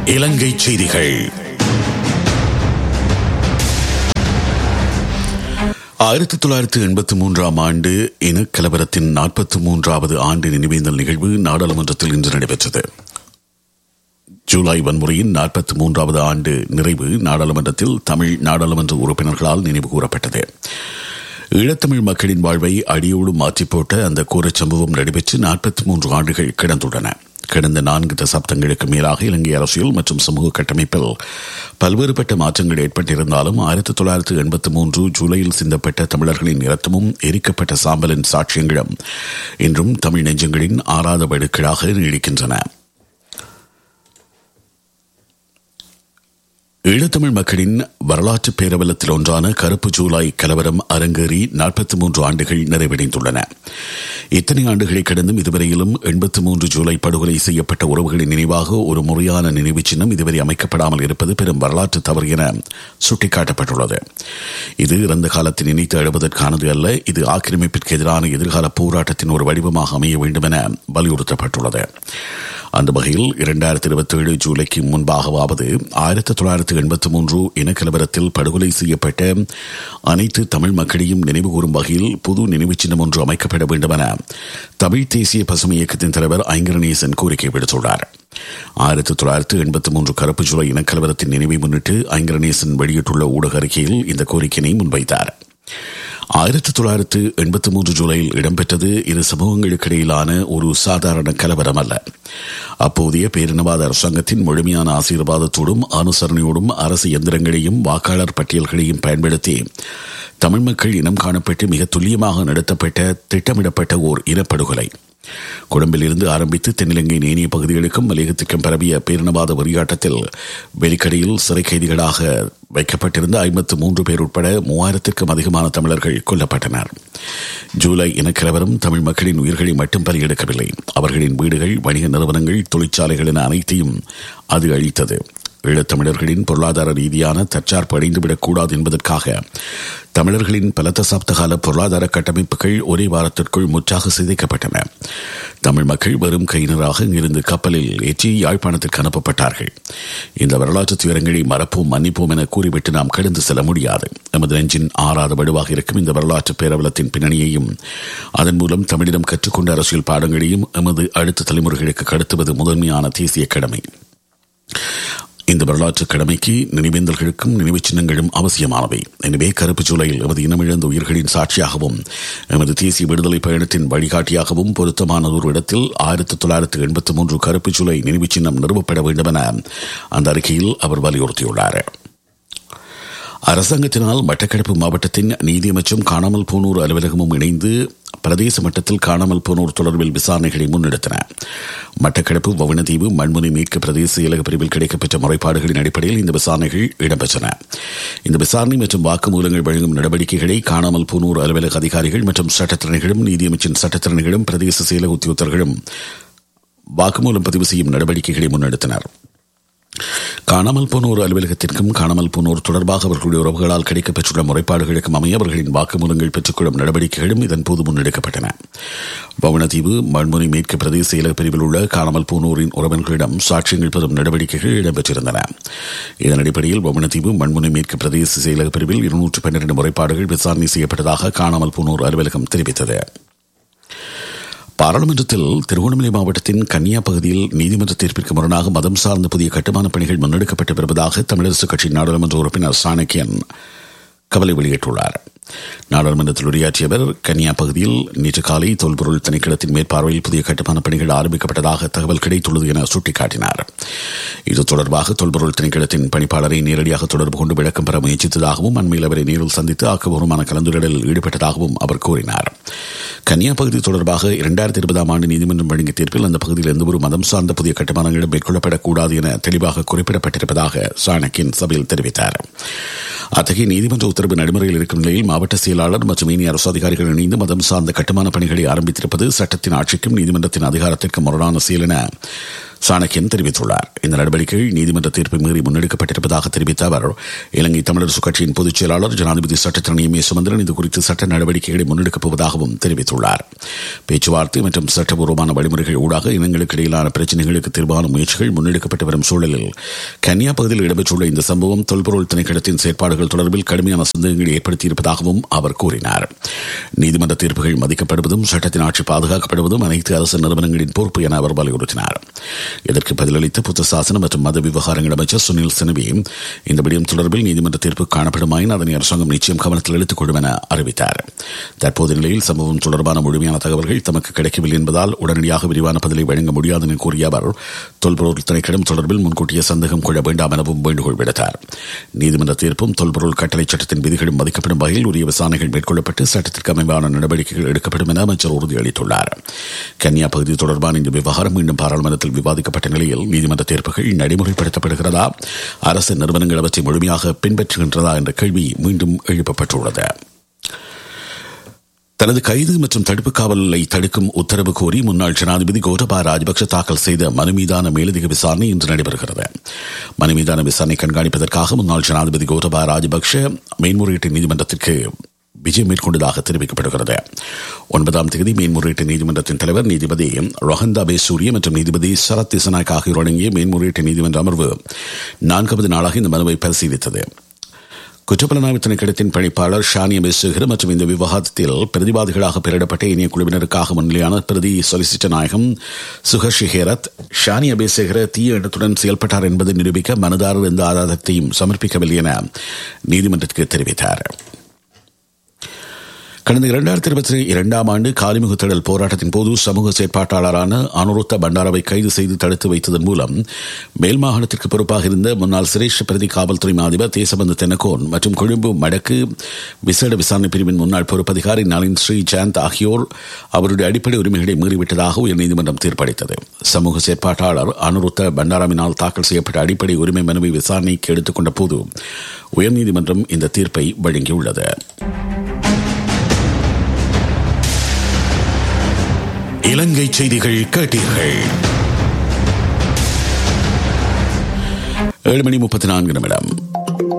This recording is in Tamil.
இலங்கை செய்திகள் ஆயிரத்தி தொள்ளாயிரத்தி எண்பத்தி மூன்றாம் ஆண்டு இனக்கலவரத்தின் நாற்பத்தி மூன்றாவது ஆண்டு நினைவேந்தல் நிகழ்வு நாடாளுமன்றத்தில் இன்று நடைபெற்றது ஜூலை வன்முறையின் நாற்பத்தி மூன்றாவது ஆண்டு நிறைவு நாடாளுமன்றத்தில் தமிழ் நாடாளுமன்ற உறுப்பினர்களால் நினைவு கூறப்பட்டது ஈழத்தமிழ் மக்களின் வாழ்வை அடியோடு மாற்றிப் போட்ட அந்த கோரச் சம்பவம் நடைபெற்று நாற்பத்தி மூன்று ஆண்டுகள் கிடந்துள்ளன கடந்த நான்கு தசாப்தங்களுக்கு மேலாக இலங்கை அரசியல் மற்றும் சமூக கட்டமைப்பில் பல்வேறுபட்ட மாற்றங்கள் ஏற்பட்டிருந்தாலும் ஆயிரத்தி தொள்ளாயிரத்தி எண்பத்தி மூன்று ஜூலையில் சிந்தப்பட்ட தமிழர்களின் இரத்தமும் எரிக்கப்பட்ட சாம்பலின் சாட்சியங்களும் இன்றும் தமிழ் நெஞ்சங்களின் ஆறாத வடுக்களாக நீடிக்கின்றன ஈழத்தமிழ் மக்களின் வரலாற்று பேரவலத்தில் ஒன்றான கருப்பு ஜூலை கலவரம் அரங்கேறி நாற்பத்தி மூன்று ஆண்டுகள் நிறைவடைந்துள்ளன இத்தனை ஆண்டுகளை கடந்தும் இதுவரையிலும் எண்பத்தி மூன்று ஜூலை படுகொலை செய்யப்பட்ட உறவுகளின் நினைவாக ஒரு முறையான நினைவு சின்னம் இதுவரை அமைக்கப்படாமல் இருப்பது பெரும் வரலாற்று தவறு என சுட்டிக்காட்டப்பட்டுள்ளது இது இறந்த காலத்தில் நினைத்து எழுவதற்கானது அல்ல இது ஆக்கிரமிப்பிற்கு எதிரான எதிர்கால போராட்டத்தின் ஒரு வடிவமாக அமைய வேண்டும் என வலியுறுத்தப்பட்டுள்ளது அந்த வகையில் இரண்டாயிரத்தி இருபத்தி ஏழு ஜூலைக்கு முன்பாகவாவது ஆயிரத்தி தொள்ளாயிரத்தி எண்பத்தி மூன்று இனக்கலவரத்தில் படுகொலை செய்யப்பட்ட அனைத்து தமிழ் மக்களையும் நினைவுகூரும் வகையில் புது நினைவு சின்னம் ஒன்று அமைக்கப்பட வேண்டும் என தமிழ் தேசிய பசுமை இயக்கத்தின் தலைவர் ஐங்கரநேசன் கோரிக்கை விடுத்துள்ளார் ஆயிரத்தி தொள்ளாயிரத்தி எண்பத்தி மூன்று கருப்பு ஜூலை இனக்கலவரத்தின் நினைவை முன்னிட்டு ஐங்கரநேசன் வெளியிட்டுள்ள ஊடக அறிக்கையில் இந்த கோரிக்கையினை முன்வைத்தார் ஆயிரத்தி தொள்ளாயிரத்து எண்பத்தி மூன்று ஜூலையில் இடம்பெற்றது இரு சமூகங்களுக்கு இடையிலான ஒரு சாதாரண கலவரம் அல்ல அப்போதைய பேரினவாத அரசாங்கத்தின் முழுமையான ஆசீர்வாதத்தோடும் அனுசரணையோடும் அரசு எந்திரங்களையும் வாக்காளர் பட்டியல்களையும் பயன்படுத்தி தமிழ் மக்கள் இனம் காணப்பட்டு மிக துல்லியமாக நடத்தப்பட்ட திட்டமிடப்பட்ட ஓர் இனப்படுகொலை குழம்பில் இருந்து ஆரம்பித்து தென்னிலங்கையின் ஏனைய பகுதிகளுக்கும் மலையகத்திற்கும் பரவிய பேரினவாத வெறியாட்டத்தில் வெலிக்கடையில் சிறை கைதிகளாக வைக்கப்பட்டிருந்த ஐம்பத்து மூன்று பேர் உட்பட மூவாயிரத்திற்கும் அதிகமான தமிழர்கள் கொல்லப்பட்டனர் ஜூலை இனக்கலவரம் தமிழ் மக்களின் உயிர்களை மட்டும் பலியெடுக்கவில்லை அவர்களின் வீடுகள் வணிக நிறுவனங்கள் தொழிற்சாலைகள் என அனைத்தையும் அது அழித்தது ஈழத்தமிழர்களின் பொருளாதார ரீதியான தற்சார்பு அடைந்துவிடக் கூடாது என்பதற்காக தமிழர்களின் பல தசாப்த கால பொருளாதார கட்டமைப்புகள் ஒரே வாரத்திற்குள் முற்றாக சிதைக்கப்பட்டன தமிழ் மக்கள் வெறும் கையினராக இங்கிருந்து கப்பலில் ஏற்றி யாழ்ப்பாணத்திற்கு அனுப்பப்பட்டார்கள் இந்த வரலாற்று துயரங்களை மறப்போம் மன்னிப்போம் என கூறிவிட்டு நாம் கடந்து செல்ல முடியாது எமது நெஞ்சின் ஆறாத வடுவாக இருக்கும் இந்த வரலாற்று பேரவலத்தின் பின்னணியையும் அதன் மூலம் தமிழிடம் கற்றுக்கொண்ட அரசியல் பாடங்களையும் எமது அடுத்த தலைமுறைகளுக்கு கடத்துவது முதன்மையான தேசிய கடமை இந்த வரலாற்று கடமைக்கு நினைவேந்தல்களுக்கும் நினைவுச் சின்னங்களும் அவசியமானவை எனவே கருப்பு ஜூலையில் எமது இனமிழந்த உயிர்களின் சாட்சியாகவும் எமது தேசிய விடுதலை பயணத்தின் வழிகாட்டியாகவும் பொருத்தமான ஒரு இடத்தில் ஆயிரத்தி தொள்ளாயிரத்தி எண்பத்தி மூன்று கருப்பு ஜூலை நினைவுச் சின்னம் நிறுவப்பட வேண்டும் என அந்த அறிக்கையில் அவர் வலியுறுத்தியுள்ளார் அரசாங்கத்தினால் மட்டக்களப்பு மாவட்டத்தின் நீதி மற்றும் காணாமல் போனோர் அலுவலகமும் இணைந்து பிரதேச மட்டத்தில் காணாமல் போனோர் தொடர்பில் விசாரணைகளை முன்னெடுத்தன மட்டக்களப்பு வவுனதீவு மண்முனை மீட்கு பிரதேச செயலக பிரிவில் கிடைக்கப்பெற்ற முறைப்பாடுகளின் அடிப்படையில் இந்த விசாரணைகள் இடம்பெற்றன இந்த விசாரணை மற்றும் வாக்குமூலங்கள் வழங்கும் நடவடிக்கைகளை காணாமல் போனோர் அலுவலக அதிகாரிகள் மற்றும் சட்டத்திறனைகளும் நீதியமைச்சின் சட்டத்திறனைகளும் பிரதேச செயலக உத்தியோகத்தர்களும் வாக்குமூலம் பதிவு செய்யும் நடவடிக்கைகளை முன்னெடுத்தனர் காணாமல் போனோர் அலுவலகத்திற்கும் காணாமல் போனோர் தொடர்பாக அவர்களுடைய உறவுகளால் கிடைக்கப்பெற்றுள்ள முறைப்பாடுகளுக்கும் அமைய அவர்களின் வாக்குமூலங்கள் பெற்றுக்கொள்ளும் நடவடிக்கைகளும் இதன்போது முன்னெடுக்கப்பட்டன பவனதீவு மண்முனை மேற்கு பிரதேச செயலக பிரிவில் உள்ள காணாமல் போனோரின் உறவினர்களிடம் சாட்சியங்கள் பெறும் நடவடிக்கைகள் இடம்பெற்றிருந்தன இதன் அடிப்படையில் பவனதீவு மண்முனை மேற்கு பிரதேச செயலக பிரிவில் இருநூற்று பன்னிரண்டு முறைப்பாடுகள் விசாரணை செய்யப்பட்டதாக காணாமல் போனோர் அலுவலகம் தெரிவித்தது பாராளுமன்றத்தில் திருகோணமலை மாவட்டத்தின் கன்னியா பகுதியில் நீதிமன்ற தீர்ப்பிற்கு முரணாக மதம் சார்ந்த புதிய கட்டுமான பணிகள் முன்னெடுக்கப்பட்டு வருவதாக தமிழரசுக் கட்சி நாடாளுமன்ற உறுப்பினர் சாணக்கியன் கவலை வெளியிட்டுள்ளார் நாடாளுமன்றத்தில் உரையாற்றிய அவர் கன்னியா பகுதியில் நேற்று காலை தொல்பொருள் திணைக்களத்தின் மேற்பார்வையில் புதிய கட்டுமான பணிகள் ஆரம்பிக்கப்பட்டதாக தகவல் கிடைத்துள்ளது என சுட்டிக்காட்டினார் இது தொடர்பாக தொல்பொருள் திணைக்களத்தின் பணிப்பாளரை நேரடியாக தொடர்பு கொண்டு விளக்கம் பெற முயற்சித்ததாகவும் அண்மையில் அவரை நேரில் சந்தித்து ஆக்கப்பூர்வமான கலந்துரையாடலில் ஈடுபட்டதாகவும் அவர் கூறினார் கன்னியா பகுதி தொடர்பாக இரண்டாயிரத்தி இருபதாம் ஆண்டு நீதிமன்றம் வழங்கிய தீர்ப்பில் அந்த பகுதியில் எந்தவொரு மதம் சார்ந்த புதிய கட்டுமானங்களும் மேற்கொள்ளப்படக்கூடாது என தெளிவாக குறிப்பிடப்பட்டிருப்பதாக சாணக்கியன் சபையில் தெரிவித்தார் அத்தகைய நீதிமன்ற உத்தரவு நடைமுறையில் இருக்கும் நிலையில் மாவட்ட செயலாளர் மற்றும் இனி அரசு அதிகாரிகள் இணைந்து மதம் சார்ந்த கட்டுமான பணிகளை ஆரம்பித்திருப்பது சட்டத்தின் ஆட்சிக்கும் நீதிமன்றத்தின் அதிகாரத்திற்கும் முரணான செயல் என சாணக்கியன் தெரிவித்துள்ளார் இந்த நடவடிக்கை நீதிமன்ற தீர்ப்பை மீறி முன்னெடுக்கப்பட்டிருப்பதாக தெரிவித்த அவர் இலங்கை தமிழரசு கட்சியின் பொதுச் செயலாளர் ஜனாதிபதி சட்டத்திரணி எம் ஏ சுமந்திரன் இது குறித்து சட்ட நடவடிக்கைகளை முன்னெடுக்கப் போவதாகவும் தெரிவித்துள்ளார் பேச்சுவார்த்தை மற்றும் சட்டபூர்வமான வழிமுறைகள் ஊடாக இனங்களுக்கு இடையிலான பிரச்சினைகளுக்கு தீர்வான முயற்சிகள் முன்னெடுக்கப்பட்டு வரும் சூழலில் கன்னியா பகுதியில் இடம்பெற்றுள்ள இந்த சம்பவம் தொல்பொருள் திணைக்களத்தின் செயற்பாடுகள் தொடர்பில் கடுமையான சந்தேகங்களை ஏற்படுத்தியிருப்பதாகவும் அவர் கூறினார் நீதிமன்ற தீர்ப்புகள் மதிக்கப்படுவதும் சட்டத்தின் ஆட்சி பாதுகாக்கப்படுவதும் அனைத்து அரசு நிறுவனங்களின் பொறுப்பு என அவர் வலியுறுத்தினார் இதற்கு பதிலளித்த புத்த சாசன மற்றும் மத விவகாரங்கள் அமைச்சர் சுனில் சினவி இந்த விடயம் தொடர்பில் நீதிமன்ற தீர்ப்பு காணப்படுமாயின் அதனை அரசாங்கம் நிச்சயம் கவனத்தில் எடுத்துக் கொள்ளும் என அறிவித்தார் தற்போதைய நிலையில் சம்பவம் தொடர்பான முழுமையான தகவல்கள் தமக்கு கிடைக்கவில்லை என்பதால் உடனடியாக விரிவான பதிலை வழங்க முடியாது என கூறிய அவர் தொல்பொருள் திணைக்களம் தொடர்பில் முன்கூட்டிய சந்தேகம் கொள்ள வேண்டாம் எனவும் வேண்டுகோள் விடுத்தார் நீதிமன்ற தீர்ப்பும் தொல்பொருள் கட்டளை சட்டத்தின் விதிகளும் மதிக்கப்படும் வகையில் உரிய விசாரணைகள் மேற்கொள்ளப்பட்டு சட்டத்திற்கு அமைவான நடவடிக்கைகள் எடுக்கப்படும் என அமைச்சர் உறுதியளித்துள்ளார் கன்னியா பகுதி தொடர்பான இந்த விவகாரம் மீண்டும் பாராளுமன்றத்தில் விவாதிக்கப்பட்ட நிலையில் நீதிமன்ற தீர்ப்புகள் நடைமுறைப்படுத்தப்படுகிறதா அரசு நிறுவனங்கள் அவற்றை முழுமையாக பின்பற்றுகின்றதா என்ற கேள்வி மீண்டும் எழுப்பப்பட்டுள்ளது தனது கைது மற்றும் தடுப்பு காவலை தடுக்கும் உத்தரவு கோரி முன்னாள் ஜனாதிபதி கோட்டபா ராஜபக்ஷ தாக்கல் செய்த மனு மீதான மேலதிக விசாரணை இன்று நடைபெறுகிறது மனு மீதான விசாரணை கண்காணிப்பதற்காக முன்னாள் ஜனாதிபதி கோட்டபா ராஜபக்ஷ மேன்முறையீட்டு நீதிமன்றத்திற்கு விஜயம் மேற்கொண்டதாக தெரிவிக்கப்படுகிறது ஒன்பதாம் தேதி மேன்முறையீட்டு நீதிமன்றத்தின் தலைவர் நீதிபதி ரொஹந்தா பேசூரிய மற்றும் நீதிபதி சரத் திசநாயக் ஆகியோர் அடங்கிய மேன்முறையீட்டு நீதிமன்ற அமர்வு நான்காவது நாளாக இந்த மனுவை பரிசீலித்தது குற்றப்புலனாய்வு திணைக்களத்தின் பணிப்பாளர் ஷானிய பெசுகர் மற்றும் இந்த விவகாரத்தில் பிரதிவாதிகளாக பெயரிடப்பட்ட இணைய குழுவினருக்காக முன்னிலையான பிரதி சொலிசிட்டர் நாயகம் சுகர்ஷி ஹேரத் ஷானிய பேசுகிற தீய எண்ணத்துடன் செயல்பட்டார் என்பதை நிரூபிக்க மனுதாரர் எந்த ஆதாரத்தையும் சமர்ப்பிக்கவில்லை என நீதிமன்றத்துக்கு தெரிவித்தார் கடந்த இரண்டாயிரத்தி இருபத்தி இரண்டாம் ஆண்டு காலிமுக தேடல் போராட்டத்தின் போது சமூக செயற்பாட்டாளரான அனுருத்த பண்டாராவை கைது செய்து தடுத்து வைத்ததன் மூலம் மேல் மாகாணத்திற்கு பொறுப்பாக இருந்த முன்னாள் சிரேஷ்ட பிரதி காவல்துறை அதிபர் தேசபந்து தென்னகோன் மற்றும் கொழும்பு மடக்கு விசேட விசாரணை பிரிவின் முன்னாள் பொறுப்பதிகாரி நளின் ஸ்ரீ ஜாந்த் ஆகியோர் அவருடைய அடிப்படை உரிமைகளை மீறிவிட்டதாக உயர்நீதிமன்றம் தீர்ப்பளித்தது சமூக செயற்பாட்டாளர் அனுருத்த பண்டாராவினால் தாக்கல் செய்யப்பட்ட அடிப்படை உரிமை மனுவை விசாரணைக்கு எடுத்துக்கொண்ட போது உயர்நீதிமன்றம் இந்த தீர்ப்பை வழங்கியுள்ளது இலங்கை செய்திகள் கேட்டீர்கள் ஏழு மணி முப்பத்தி நான்கு நிமிடம்